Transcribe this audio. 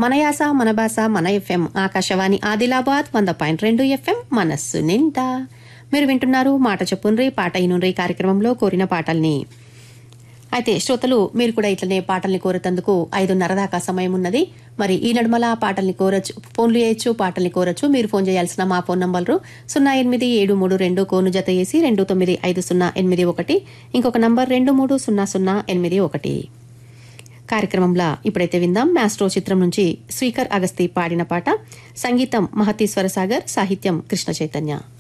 మన యాస మన భాష మన ఎఫ్ఎం ఆకాశవాణి ఆదిలాబాద్ వంద పాయింట్ రెండు ఎఫ్ఎం మనస్సు నిండా మీరు వింటున్నారు మాట చెప్పుండ్రి పాట ఇనుండ్రి కార్యక్రమంలో కోరిన పాటల్ని అయితే శ్రోతలు మీరు కూడా ఇట్లనే పాటల్ని కోరేతందుకు ఐదున్నర దాకా సమయం ఉన్నది మరి ఈ నడుమల పాటల్ని కోరచ్చు ఫోన్లు చేయొచ్చు పాటల్ని కోరచ్చు మీరు ఫోన్ చేయాల్సిన మా ఫోన్ నంబర్లు సున్నా ఎనిమిది ఏడు మూడు రెండు కోను జత వేసి రెండు తొమ్మిది ఐదు సున్నా ఎనిమిది ఒకటి ఇంకొక నంబర్ రెండు మూడు సున్నా సున్నా ఎనిమిది ఒకటి కార్యక్రమంలో ఇప్పుడైతే విందాం మ్యాస్ట్రో చిత్రం నుంచి స్వీకర్ అగస్తి పాడిన పాట సంగీతం మహతీశ్వర సాగర్ సాహిత్యం కృష్ణ చైతన్య